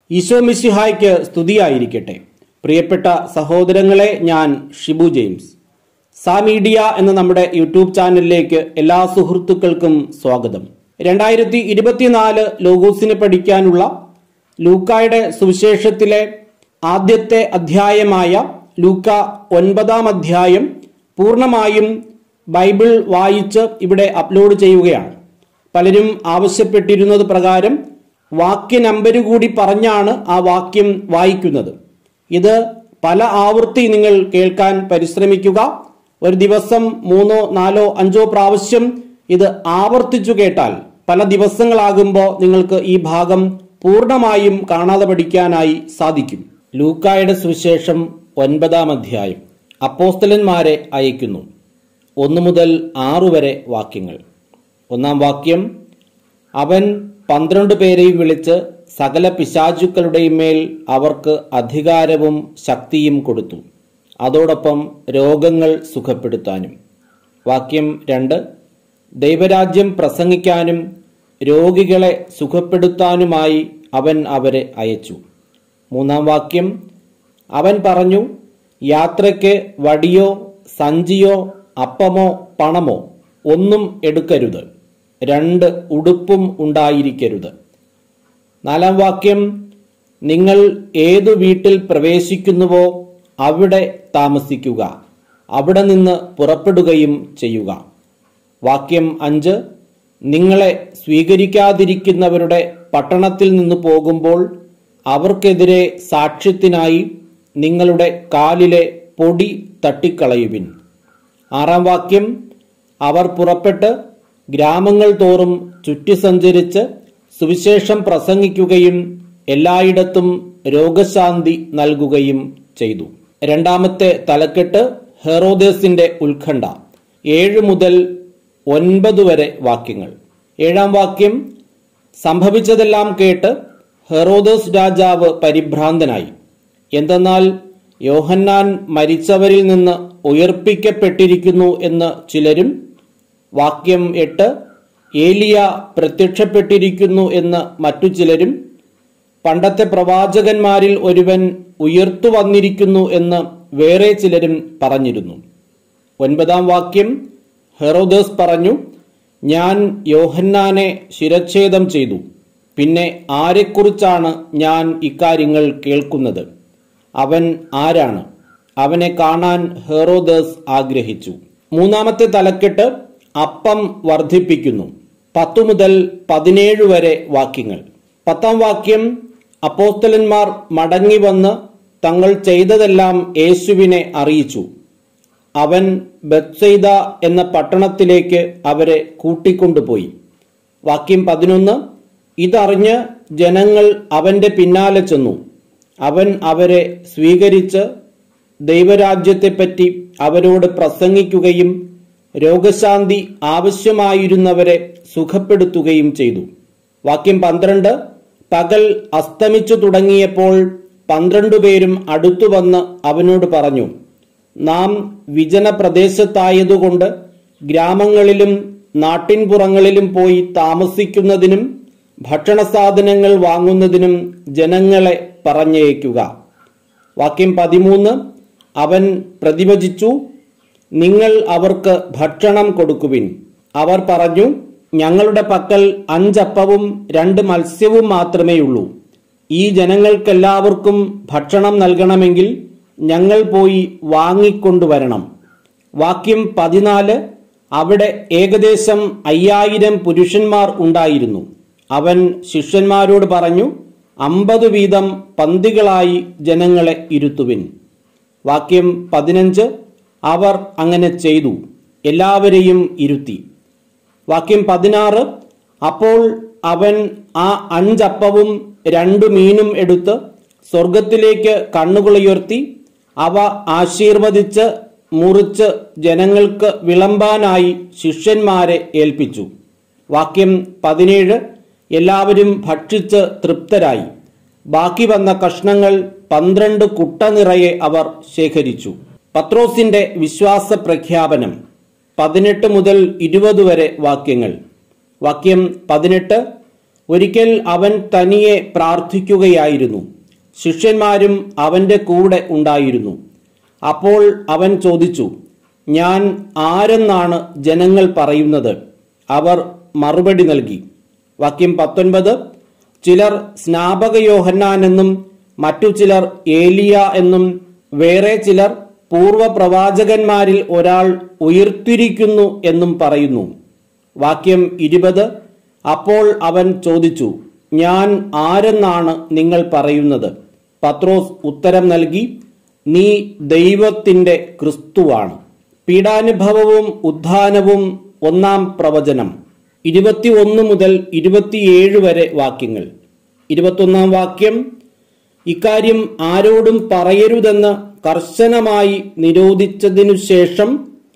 ഈശോ മിശിഹായ്ക്ക് സ്തുതിയായിരിക്കട്ടെ പ്രിയപ്പെട്ട സഹോദരങ്ങളെ ഞാൻ ഷിബു ജെയിംസ് സാ മീഡിയ എന്ന നമ്മുടെ യൂട്യൂബ് ചാനലിലേക്ക് എല്ലാ സുഹൃത്തുക്കൾക്കും സ്വാഗതം രണ്ടായിരത്തി ഇരുപത്തിനാല് ലോഗോസിനെ പഠിക്കാനുള്ള ലൂക്കായുടെ സുവിശേഷത്തിലെ ആദ്യത്തെ അധ്യായമായ ലൂക്ക ഒൻപതാം അധ്യായം പൂർണ്ണമായും ബൈബിൾ വായിച്ച് ഇവിടെ അപ്ലോഡ് ചെയ്യുകയാണ് പലരും ആവശ്യപ്പെട്ടിരുന്നത് പ്രകാരം വാക്യ നമ്പര് കൂടി പറഞ്ഞാണ് ആ വാക്യം വായിക്കുന്നത് ഇത് പല ആവൃത്തി നിങ്ങൾ കേൾക്കാൻ പരിശ്രമിക്കുക ഒരു ദിവസം മൂന്നോ നാലോ അഞ്ചോ പ്രാവശ്യം ഇത് ആവർത്തിച്ചു കേട്ടാൽ പല ദിവസങ്ങളാകുമ്പോൾ നിങ്ങൾക്ക് ഈ ഭാഗം പൂർണ്ണമായും കാണാതെ പഠിക്കാനായി സാധിക്കും ലൂക്കായുടെ സുവിശേഷം ഒൻപതാം അധ്യായം അപ്പോസ്തലന്മാരെ അയക്കുന്നു ഒന്നു മുതൽ ആറു വരെ വാക്യങ്ങൾ ഒന്നാം വാക്യം അവൻ പന്ത്രണ്ട് പേരെയും വിളിച്ച് സകല പിശാചുക്കളുടെയും മേൽ അവർക്ക് അധികാരവും ശക്തിയും കൊടുത്തു അതോടൊപ്പം രോഗങ്ങൾ സുഖപ്പെടുത്താനും വാക്യം രണ്ട് ദൈവരാജ്യം പ്രസംഗിക്കാനും രോഗികളെ സുഖപ്പെടുത്താനുമായി അവൻ അവരെ അയച്ചു മൂന്നാം വാക്യം അവൻ പറഞ്ഞു യാത്രയ്ക്ക് വടിയോ സഞ്ചിയോ അപ്പമോ പണമോ ഒന്നും എടുക്കരുത് രണ്ട് ഉടുപ്പും ഉണ്ടായിരിക്കരുത് നാലാം വാക്യം നിങ്ങൾ ഏതു വീട്ടിൽ പ്രവേശിക്കുന്നുവോ അവിടെ താമസിക്കുക അവിടെ നിന്ന് പുറപ്പെടുകയും ചെയ്യുക വാക്യം അഞ്ച് നിങ്ങളെ സ്വീകരിക്കാതിരിക്കുന്നവരുടെ പട്ടണത്തിൽ നിന്ന് പോകുമ്പോൾ അവർക്കെതിരെ സാക്ഷ്യത്തിനായി നിങ്ങളുടെ കാലിലെ പൊടി തട്ടിക്കളയുവിൻ ആറാം വാക്യം അവർ പുറപ്പെട്ട് ഗ്രാമങ്ങൾ തോറും ചുറ്റി സഞ്ചരിച്ച് സുവിശേഷം പ്രസംഗിക്കുകയും എല്ലായിടത്തും രോഗശാന്തി നൽകുകയും ചെയ്തു രണ്ടാമത്തെ തലക്കെട്ട് ഹെറോദേസിന്റെ ഉത്കണ്ഠ ഏഴ് മുതൽ ഒൻപത് വരെ വാക്യങ്ങൾ ഏഴാം വാക്യം സംഭവിച്ചതെല്ലാം കേട്ട് ഹെറോദസ് രാജാവ് പരിഭ്രാന്തനായി എന്തെന്നാൽ യോഹന്നാൻ മരിച്ചവരിൽ നിന്ന് ഉയർപ്പിക്കപ്പെട്ടിരിക്കുന്നു എന്ന് ചിലരും വാക്യം എട്ട് ഏലിയ പ്രത്യക്ഷപ്പെട്ടിരിക്കുന്നു എന്ന് മറ്റു ചിലരും പണ്ടത്തെ പ്രവാചകന്മാരിൽ ഒരുവൻ ഉയർത്തു വന്നിരിക്കുന്നു എന്ന് വേറെ ചിലരും പറഞ്ഞിരുന്നു ഒൻപതാം വാക്യം ഹെറോദസ് പറഞ്ഞു ഞാൻ യോഹന്നാനെ ശിരച്ഛേദം ചെയ്തു പിന്നെ ആരെക്കുറിച്ചാണ് ഞാൻ ഇക്കാര്യങ്ങൾ കേൾക്കുന്നത് അവൻ ആരാണ് അവനെ കാണാൻ ഹെറോദസ് ആഗ്രഹിച്ചു മൂന്നാമത്തെ തലക്കെട്ട് അപ്പം വർദ്ധിപ്പിക്കുന്നു പത്തു മുതൽ പതിനേഴ് വരെ വാക്യങ്ങൾ പത്താം വാക്യം അപ്പോസ്തലന്മാർ മടങ്ങി വന്ന് തങ്ങൾ ചെയ്തതെല്ലാം യേശുവിനെ അറിയിച്ചു അവൻ ബത്സൈദ എന്ന പട്ടണത്തിലേക്ക് അവരെ കൂട്ടിക്കൊണ്ടുപോയി വാക്യം പതിനൊന്ന് ഇതറിഞ്ഞ് ജനങ്ങൾ അവന്റെ പിന്നാലെ ചെന്നു അവൻ അവരെ സ്വീകരിച്ച് ദൈവരാജ്യത്തെപ്പറ്റി അവരോട് പ്രസംഗിക്കുകയും രോഗശാന്തി ആവശ്യമായിരുന്നവരെ സുഖപ്പെടുത്തുകയും ചെയ്തു വാക്യം പന്ത്രണ്ട് പകൽ അസ്തമിച്ചു തുടങ്ങിയപ്പോൾ പന്ത്രണ്ട് പേരും അടുത്തു വന്ന് അവനോട് പറഞ്ഞു നാം വിജന പ്രദേശത്തായതുകൊണ്ട് ഗ്രാമങ്ങളിലും നാട്ടിൻപുറങ്ങളിലും പോയി താമസിക്കുന്നതിനും ഭക്ഷണ സാധനങ്ങൾ വാങ്ങുന്നതിനും ജനങ്ങളെ പറഞ്ഞയക്കുക വാക്യം പതിമൂന്ന് അവൻ പ്രതിവചിച്ചു നിങ്ങൾ അവർക്ക് ഭക്ഷണം കൊടുക്കുവിൻ അവർ പറഞ്ഞു ഞങ്ങളുടെ പക്കൽ അഞ്ചപ്പവും രണ്ട് മത്സ്യവും മാത്രമേയുള്ളൂ ഈ ജനങ്ങൾക്കെല്ലാവർക്കും ഭക്ഷണം നൽകണമെങ്കിൽ ഞങ്ങൾ പോയി വാങ്ങിക്കൊണ്ടുവരണം വാക്യം പതിനാല് അവിടെ ഏകദേശം അയ്യായിരം പുരുഷന്മാർ ഉണ്ടായിരുന്നു അവൻ ശിഷ്യന്മാരോട് പറഞ്ഞു അമ്പത് വീതം പന്തികളായി ജനങ്ങളെ ഇരുത്തുവിൻ വാക്യം പതിനഞ്ച് അവർ അങ്ങനെ ചെയ്തു എല്ലാവരെയും ഇരുത്തി വാക്യം പതിനാറ് അപ്പോൾ അവൻ ആ അഞ്ചപ്പവും രണ്ടു മീനും എടുത്ത് സ്വർഗത്തിലേക്ക് കണ്ണുകളുയർത്തി അവ ആശീർവദിച്ച് മുറിച്ച് ജനങ്ങൾക്ക് വിളമ്പാനായി ശിഷ്യന്മാരെ ഏൽപ്പിച്ചു വാക്യം പതിനേഴ് എല്ലാവരും ഭക്ഷിച്ച് തൃപ്തരായി ബാക്കി വന്ന കഷ്ണങ്ങൾ പന്ത്രണ്ട് കുട്ട നിറയെ അവർ ശേഖരിച്ചു പത്രോസിന്റെ വിശ്വാസ പ്രഖ്യാപനം പതിനെട്ട് മുതൽ ഇരുപത് വരെ വാക്യങ്ങൾ വാക്യം പതിനെട്ട് ഒരിക്കൽ അവൻ തനിയെ പ്രാർത്ഥിക്കുകയായിരുന്നു ശിഷ്യന്മാരും അവന്റെ കൂടെ ഉണ്ടായിരുന്നു അപ്പോൾ അവൻ ചോദിച്ചു ഞാൻ ആരെന്നാണ് ജനങ്ങൾ പറയുന്നത് അവർ മറുപടി നൽകി വാക്യം പത്തൊൻപത് ചിലർ സ്നാപക യോഹന്നാൻ എന്നും മറ്റു ചിലർ ഏലിയ എന്നും വേറെ ചിലർ പൂർവ പ്രവാചകന്മാരിൽ ഒരാൾ ഉയർത്തിരിക്കുന്നു എന്നും പറയുന്നു വാക്യം ഇരുപത് അപ്പോൾ അവൻ ചോദിച്ചു ഞാൻ ആരെന്നാണ് നിങ്ങൾ പറയുന്നത് പത്രോസ് ഉത്തരം നൽകി നീ ദൈവത്തിന്റെ ക്രിസ്തുവാണ് പീഡാനുഭവവും ഉദ്ധാനവും ഒന്നാം പ്രവചനം ഇരുപത്തിയൊന്ന് മുതൽ ഇരുപത്തിയേഴ് വരെ വാക്യങ്ങൾ ഇരുപത്തൊന്നാം വാക്യം ഇക്കാര്യം ആരോടും പറയരുതെന്ന് കർശനമായി നിരോധിച്ചതിനു ശേഷം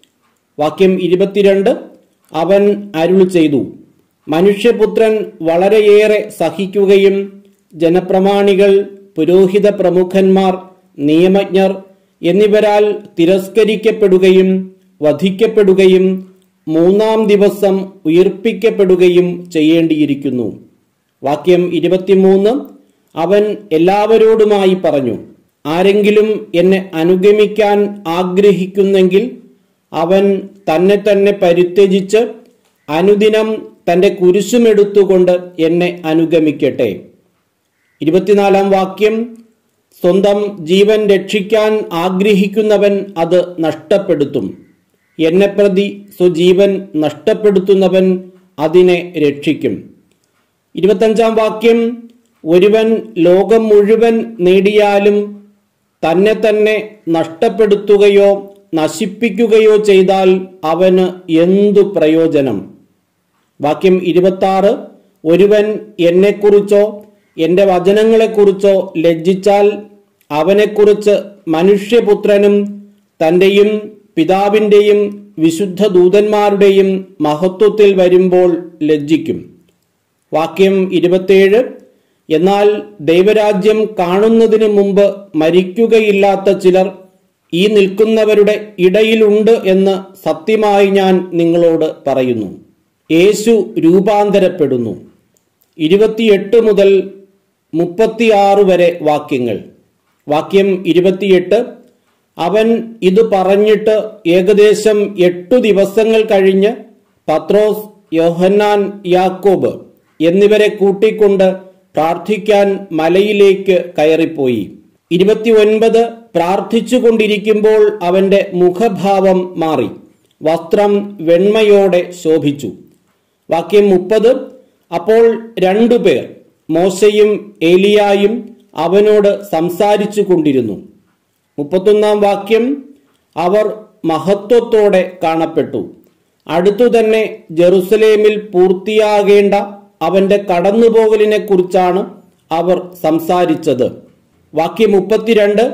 വാക്യം ഇരുപത്തിരണ്ട് അവൻ അരുൾ ചെയ്തു മനുഷ്യപുത്രൻ വളരെയേറെ സഹിക്കുകയും ജനപ്രമാണികൾ പുരോഹിത പ്രമുഖന്മാർ നിയമജ്ഞർ എന്നിവരാൽ തിരസ്കരിക്കപ്പെടുകയും വധിക്കപ്പെടുകയും മൂന്നാം ദിവസം ഉയർപ്പിക്കപ്പെടുകയും ചെയ്യേണ്ടിയിരിക്കുന്നു വാക്യം ഇരുപത്തിമൂന്ന് അവൻ എല്ലാവരോടുമായി പറഞ്ഞു ആരെങ്കിലും എന്നെ അനുഗമിക്കാൻ ആഗ്രഹിക്കുന്നെങ്കിൽ അവൻ തന്നെ തന്നെ പരിത്യജിച്ച് അനുദിനം തന്റെ കുരിശുമെടുത്തുകൊണ്ട് എന്നെ അനുഗമിക്കട്ടെ ഇരുപത്തിനാലാം വാക്യം സ്വന്തം ജീവൻ രക്ഷിക്കാൻ ആഗ്രഹിക്കുന്നവൻ അത് നഷ്ടപ്പെടുത്തും എന്നെ പ്രതി സ്വജീവൻ നഷ്ടപ്പെടുത്തുന്നവൻ അതിനെ രക്ഷിക്കും ഇരുപത്തഞ്ചാം വാക്യം ഒരുവൻ ലോകം മുഴുവൻ നേടിയാലും തന്നെ തന്നെ നഷ്ടപ്പെടുത്തുകയോ നശിപ്പിക്കുകയോ ചെയ്താൽ അവന് എന്തു പ്രയോജനം വാക്യം ഇരുപത്തി ഒരുവൻ എന്നെക്കുറിച്ചോ എന്റെ വചനങ്ങളെക്കുറിച്ചോ ലജ്ജിച്ചാൽ അവനെക്കുറിച്ച് മനുഷ്യപുത്രനും തന്റെയും പിതാവിന്റെയും വിശുദ്ധ ദൂതന്മാരുടെയും മഹത്വത്തിൽ വരുമ്പോൾ ലജ്ജിക്കും വാക്യം ഇരുപത്തേഴ് എന്നാൽ ദൈവരാജ്യം കാണുന്നതിന് മുമ്പ് മരിക്കുകയില്ലാത്ത ചിലർ ഈ നിൽക്കുന്നവരുടെ ഇടയിലുണ്ട് എന്ന് സത്യമായി ഞാൻ നിങ്ങളോട് പറയുന്നു യേശു രൂപാന്തരപ്പെടുന്നു ഇരുപത്തിയെട്ട് മുതൽ മുപ്പത്തിയാറ് വരെ വാക്യങ്ങൾ വാക്യം ഇരുപത്തിയെട്ട് അവൻ ഇത് പറഞ്ഞിട്ട് ഏകദേശം എട്ടു ദിവസങ്ങൾ കഴിഞ്ഞ് പത്രോസ് യോഹന്നാൻ യാക്കോബ് എന്നിവരെ കൂട്ടിക്കൊണ്ട് പ്രാർത്ഥിക്കാൻ മലയിലേക്ക് കയറിപ്പോയി ഇരുപത്തിയൊൻപത് പ്രാർത്ഥിച്ചുകൊണ്ടിരിക്കുമ്പോൾ അവന്റെ മുഖഭാവം മാറി വസ്ത്രം വെണ്മയോടെ ശോഭിച്ചു വാക്യം മുപ്പത് അപ്പോൾ രണ്ടുപേർ മോശയും ഏലിയായും അവനോട് സംസാരിച്ചു കൊണ്ടിരുന്നു മുപ്പത്തൊന്നാം വാക്യം അവർ മഹത്വത്തോടെ കാണപ്പെട്ടു അടുത്തു തന്നെ ജെറുസലേമിൽ പൂർത്തിയാകേണ്ട അവന്റെ കടന്നുപോകലിനെ കുറിച്ചാണ് അവർ സംസാരിച്ചത് വാക്യം മുപ്പത്തിരണ്ട്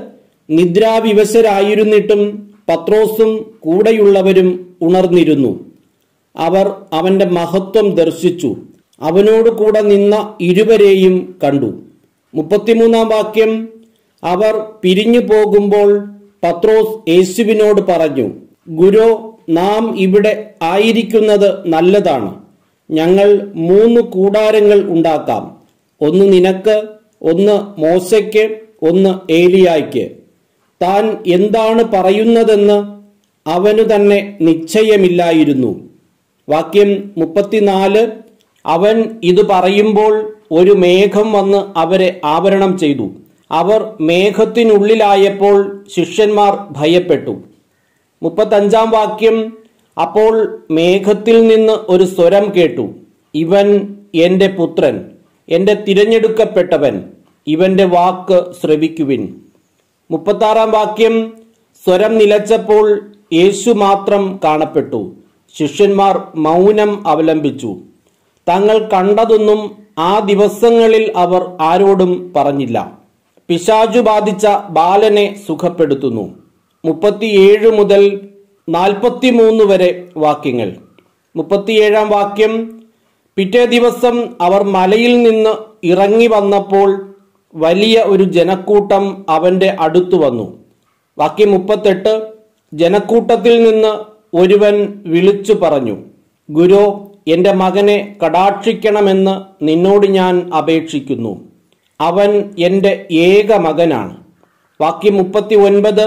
നിദ്രാവിവശരായിരുന്നിട്ടും പത്രോസും കൂടെയുള്ളവരും ഉണർന്നിരുന്നു അവർ അവന്റെ മഹത്വം ദർശിച്ചു അവനോട് കൂടെ നിന്ന ഇരുവരെയും കണ്ടു മുപ്പത്തിമൂന്നാം വാക്യം അവർ പിരിഞ്ഞു പോകുമ്പോൾ പത്രോസ് യേശുവിനോട് പറഞ്ഞു ഗുരു നാം ഇവിടെ ആയിരിക്കുന്നത് നല്ലതാണ് ഞങ്ങൾ മൂന്ന് കൂടാരങ്ങൾ ഉണ്ടാക്കാം ഒന്ന് നിനക്ക് ഒന്ന് മോശയ്ക്ക് ഒന്ന് ഏലിയായ്ക്ക് താൻ എന്താണ് പറയുന്നതെന്ന് അവനു തന്നെ നിശ്ചയമില്ലായിരുന്നു വാക്യം മുപ്പത്തിനാല് അവൻ ഇത് പറയുമ്പോൾ ഒരു മേഘം വന്ന് അവരെ ആവരണം ചെയ്തു അവർ മേഘത്തിനുള്ളിലായപ്പോൾ ശിഷ്യന്മാർ ഭയപ്പെട്ടു മുപ്പത്തഞ്ചാം വാക്യം അപ്പോൾ മേഘത്തിൽ നിന്ന് ഒരു സ്വരം കേട്ടു ഇവൻ എന്റെ പുത്രൻ എന്റെ തിരഞ്ഞെടുക്കപ്പെട്ടവൻ ഇവന്റെ വാക്ക് ശ്രവിക്കുവിൻ മുപ്പത്താറാം വാക്യം സ്വരം നിലച്ചപ്പോൾ യേശു മാത്രം കാണപ്പെട്ടു ശിഷ്യന്മാർ മൗനം അവലംബിച്ചു തങ്ങൾ കണ്ടതൊന്നും ആ ദിവസങ്ങളിൽ അവർ ആരോടും പറഞ്ഞില്ല പിശാചു ബാധിച്ച ബാലനെ സുഖപ്പെടുത്തുന്നു മുപ്പത്തിയേഴ് മുതൽ നാൽപ്പത്തിമൂന്ന് വരെ വാക്യങ്ങൾ മുപ്പത്തിയേഴാം വാക്യം പിറ്റേ ദിവസം അവർ മലയിൽ നിന്ന് ഇറങ്ങി വന്നപ്പോൾ വലിയ ഒരു ജനക്കൂട്ടം അവന്റെ അടുത്തു വന്നു വാക്യം മുപ്പത്തെട്ട് ജനക്കൂട്ടത്തിൽ നിന്ന് ഒരുവൻ വിളിച്ചു പറഞ്ഞു ഗുരു എൻ്റെ മകനെ കടാക്ഷിക്കണമെന്ന് നിന്നോട് ഞാൻ അപേക്ഷിക്കുന്നു അവൻ എൻ്റെ ഏക മകനാണ് വാക്യം മുപ്പത്തി ഒൻപത്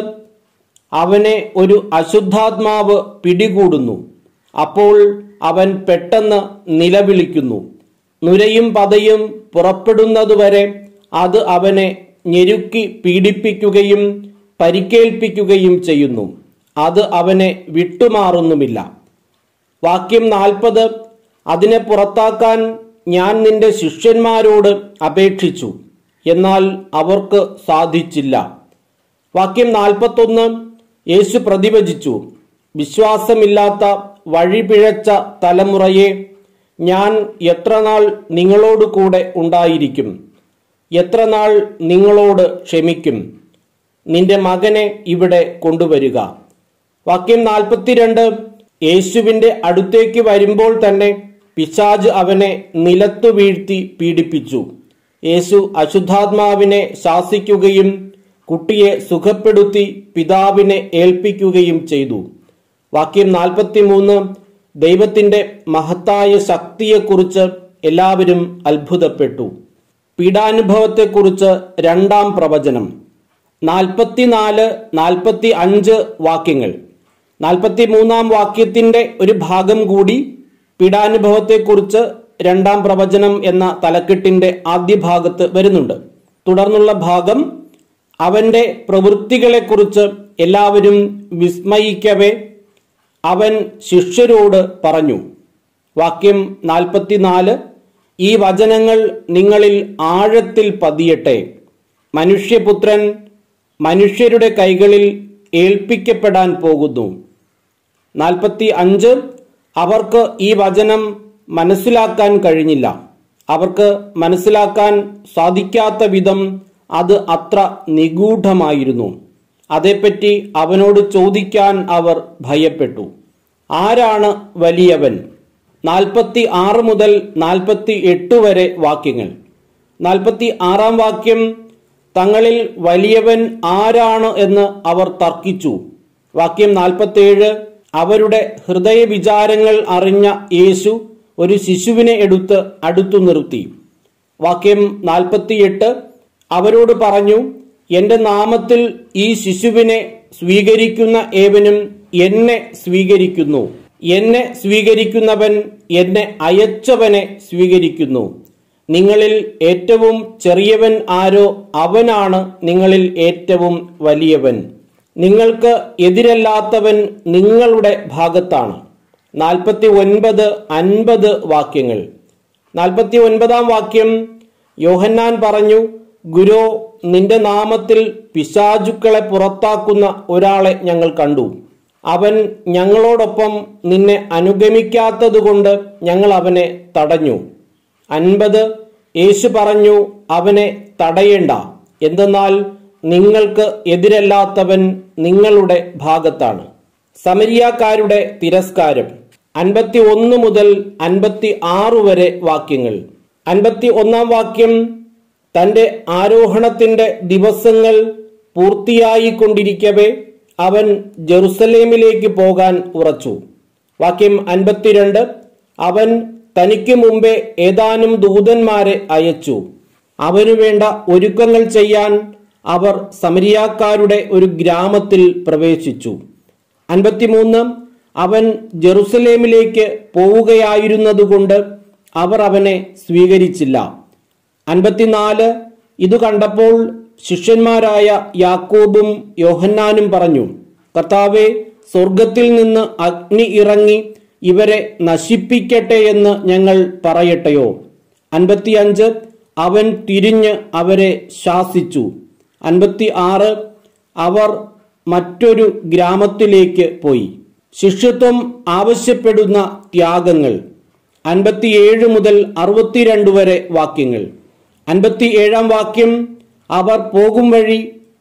അവനെ ഒരു അശുദ്ധാത്മാവ് പിടികൂടുന്നു അപ്പോൾ അവൻ പെട്ടെന്ന് നിലവിളിക്കുന്നു നുരയും പതയും പുറപ്പെടുന്നതുവരെ അത് അവനെ ഞെരുക്കി പീഡിപ്പിക്കുകയും പരിക്കേൽപ്പിക്കുകയും ചെയ്യുന്നു അത് അവനെ വിട്ടുമാറുന്നുമില്ല വാക്യം നാൽപ്പത് അതിനെ പുറത്താക്കാൻ ഞാൻ നിന്റെ ശിഷ്യന്മാരോട് അപേക്ഷിച്ചു എന്നാൽ അവർക്ക് സാധിച്ചില്ല വാക്യം നാൽപ്പത്തൊന്ന് യേശു പ്രതിവചിച്ചു വിശ്വാസമില്ലാത്ത വഴിപിഴച്ച തലമുറയെ ഞാൻ എത്ര നാൾ നിങ്ങളോട് കൂടെ ഉണ്ടായിരിക്കും എത്ര നാൾ നിങ്ങളോട് ക്ഷമിക്കും നിന്റെ മകനെ ഇവിടെ കൊണ്ടുവരിക വാക്യം നാൽപ്പത്തിരണ്ട് യേശുവിന്റെ അടുത്തേക്ക് വരുമ്പോൾ തന്നെ പിശാജ് അവനെ നിലത്തു വീഴ്ത്തി പീഡിപ്പിച്ചു യേശു അശുദ്ധാത്മാവിനെ ശാസിക്കുകയും കുട്ടിയെ സുഖപ്പെടുത്തി പിതാവിനെ ഏൽപ്പിക്കുകയും ചെയ്തു വാക്യം നാൽപ്പത്തിമൂന്ന് ദൈവത്തിന്റെ മഹത്തായ ശക്തിയെക്കുറിച്ച് എല്ലാവരും അത്ഭുതപ്പെട്ടു പീഡാനുഭവത്തെക്കുറിച്ച് രണ്ടാം പ്രവചനം നാൽപ്പത്തിനാല് നാൽപ്പത്തി അഞ്ച് വാക്യങ്ങൾ നാൽപ്പത്തി മൂന്നാം വാക്യത്തിന്റെ ഒരു ഭാഗം കൂടി പീഡാനുഭവത്തെക്കുറിച്ച് രണ്ടാം പ്രവചനം എന്ന തലക്കെട്ടിന്റെ ആദ്യ ഭാഗത്ത് വരുന്നുണ്ട് തുടർന്നുള്ള ഭാഗം അവന്റെ പ്രവൃത്തികളെക്കുറിച്ച് എല്ലാവരും വിസ്മയിക്കവേ അവൻ ശിഷ്യരോട് പറഞ്ഞു വാക്യം നാൽപ്പത്തിനാല് ഈ വചനങ്ങൾ നിങ്ങളിൽ ആഴത്തിൽ പതിയട്ടെ മനുഷ്യപുത്രൻ മനുഷ്യരുടെ കൈകളിൽ ഏൽപ്പിക്കപ്പെടാൻ പോകുന്നു നാൽപ്പത്തി അഞ്ച് അവർക്ക് ഈ വചനം മനസ്സിലാക്കാൻ കഴിഞ്ഞില്ല അവർക്ക് മനസ്സിലാക്കാൻ സാധിക്കാത്ത വിധം അത് അത്ര നിഗൂഢമായിരുന്നു അതേപ്പറ്റി അവനോട് ചോദിക്കാൻ അവർ ഭയപ്പെട്ടു ആരാണ് വലിയവൻ നാൽപ്പത്തി ആറ് മുതൽ നാൽപ്പത്തി എട്ട് വരെ വാക്യങ്ങൾ നാൽപ്പത്തി ആറാം വാക്യം തങ്ങളിൽ വലിയവൻ ആരാണ് എന്ന് അവർ തർക്കിച്ചു വാക്യം നാൽപ്പത്തേഴ് അവരുടെ ഹൃദയ വിചാരങ്ങൾ അറിഞ്ഞ യേശു ഒരു ശിശുവിനെ എടുത്ത് അടുത്തു നിർത്തി വാക്യം നാൽപ്പത്തിയെട്ട് അവരോട് പറഞ്ഞു എന്റെ നാമത്തിൽ ഈ ശിശുവിനെ സ്വീകരിക്കുന്ന ഏവനും എന്നെ സ്വീകരിക്കുന്നു എന്നെ സ്വീകരിക്കുന്നവൻ എന്നെ അയച്ചവനെ സ്വീകരിക്കുന്നു നിങ്ങളിൽ ഏറ്റവും ചെറിയവൻ ആരോ അവനാണ് നിങ്ങളിൽ ഏറ്റവും വലിയവൻ നിങ്ങൾക്ക് എതിരല്ലാത്തവൻ നിങ്ങളുടെ ഭാഗത്താണ് നാൽപ്പത്തി ഒൻപത് അൻപത് വാക്യങ്ങൾ നാൽപ്പത്തി ഒൻപതാം വാക്യം യോഹന്നാൻ പറഞ്ഞു ഗുരു നിന്റെ നാമത്തിൽ പിശാചുക്കളെ പുറത്താക്കുന്ന ഒരാളെ ഞങ്ങൾ കണ്ടു അവൻ ഞങ്ങളോടൊപ്പം നിന്നെ അനുഗമിക്കാത്തതുകൊണ്ട് ഞങ്ങൾ അവനെ തടഞ്ഞു അൻപത് യേശു പറഞ്ഞു അവനെ തടയേണ്ട എന്തെന്നാൽ നിങ്ങൾക്ക് എതിരല്ലാത്തവൻ നിങ്ങളുടെ ഭാഗത്താണ് സമരിയാക്കാരുടെ തിരസ്കാരം അൻപത്തി ഒന്ന് മുതൽ അൻപത്തി ആറ് വരെ വാക്യങ്ങൾ അൻപത്തി ഒന്നാം വാക്യം തന്റെ ആരോഹണത്തിന്റെ ദിവസങ്ങൾ പൂർത്തിയായിക്കൊണ്ടിരിക്കവേ അവൻ ജെറുസലേമിലേക്ക് പോകാൻ ഉറച്ചു വാക്യം അൻപത്തിരണ്ട് അവൻ തനിക്ക് മുമ്പേ ഏതാനും ദൂതന്മാരെ അയച്ചു അവനു വേണ്ട ഒരുക്കങ്ങൾ ചെയ്യാൻ അവർ സമരിയാക്കാരുടെ ഒരു ഗ്രാമത്തിൽ പ്രവേശിച്ചു അൻപത്തിമൂന്ന് അവൻ ജെറുസലേമിലേക്ക് പോവുകയായിരുന്നതുകൊണ്ട് അവർ അവനെ സ്വീകരിച്ചില്ല അൻപത്തിനാല് ഇത് കണ്ടപ്പോൾ ശിഷ്യന്മാരായ യാക്കോബും യോഹന്നാനും പറഞ്ഞു കർത്താവെ സ്വർഗത്തിൽ നിന്ന് അഗ്നി ഇറങ്ങി ഇവരെ നശിപ്പിക്കട്ടെ എന്ന് ഞങ്ങൾ പറയട്ടെയോ അൻപത്തിയഞ്ച് അവൻ തിരിഞ്ഞ് അവരെ ശാസിച്ചു അൻപത്തി ആറ് അവർ മറ്റൊരു ഗ്രാമത്തിലേക്ക് പോയി ശിഷ്യത്വം ആവശ്യപ്പെടുന്ന ത്യാഗങ്ങൾ അൻപത്തിയേഴ് മുതൽ അറുപത്തിരണ്ട് വരെ വാക്യങ്ങൾ അൻപത്തിയേഴാം വാക്യം അവർ പോകും വഴി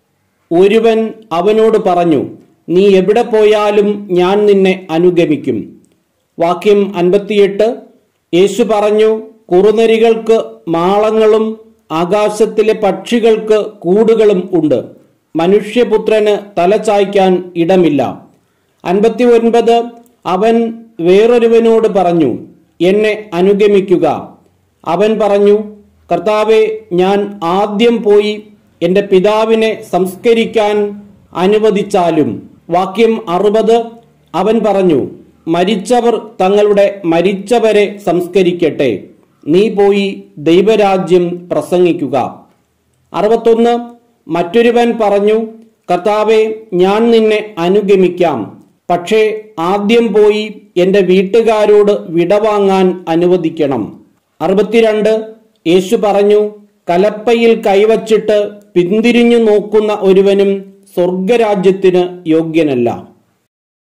ഒരുവൻ അവനോട് പറഞ്ഞു നീ എവിടെ പോയാലും ഞാൻ നിന്നെ അനുഗമിക്കും വാക്യം അൻപത്തിയെട്ട് യേശു പറഞ്ഞു കുറുനരികൾക്ക് മാളങ്ങളും ആകാശത്തിലെ പക്ഷികൾക്ക് കൂടുകളും ഉണ്ട് മനുഷ്യപുത്രന് തല ചായ്ക്കാൻ ഇടമില്ല അൻപത്തി ഒൻപത് അവൻ വേറൊരുവനോട് പറഞ്ഞു എന്നെ അനുഗമിക്കുക അവൻ പറഞ്ഞു കർത്താവെ ഞാൻ ആദ്യം പോയി എൻ്റെ പിതാവിനെ സംസ്കരിക്കാൻ അനുവദിച്ചാലും വാക്യം അറുപത് അവൻ പറഞ്ഞു മരിച്ചവർ തങ്ങളുടെ മരിച്ചവരെ സംസ്കരിക്കട്ടെ നീ പോയി ദൈവരാജ്യം പ്രസംഗിക്കുക അറുപത്തൊന്ന് മറ്റൊരുവൻ പറഞ്ഞു കർത്താവെ ഞാൻ നിന്നെ അനുഗമിക്കാം പക്ഷേ ആദ്യം പോയി എൻ്റെ വീട്ടുകാരോട് വിടവാങ്ങാൻ അനുവദിക്കണം അറുപത്തിരണ്ട് യേശു പറഞ്ഞു കലപ്പയിൽ കൈവച്ചിട്ട് പിന്തിരിഞ്ഞു നോക്കുന്ന ഒരുവനും സ്വർഗരാജ്യത്തിന് യോഗ്യനല്ല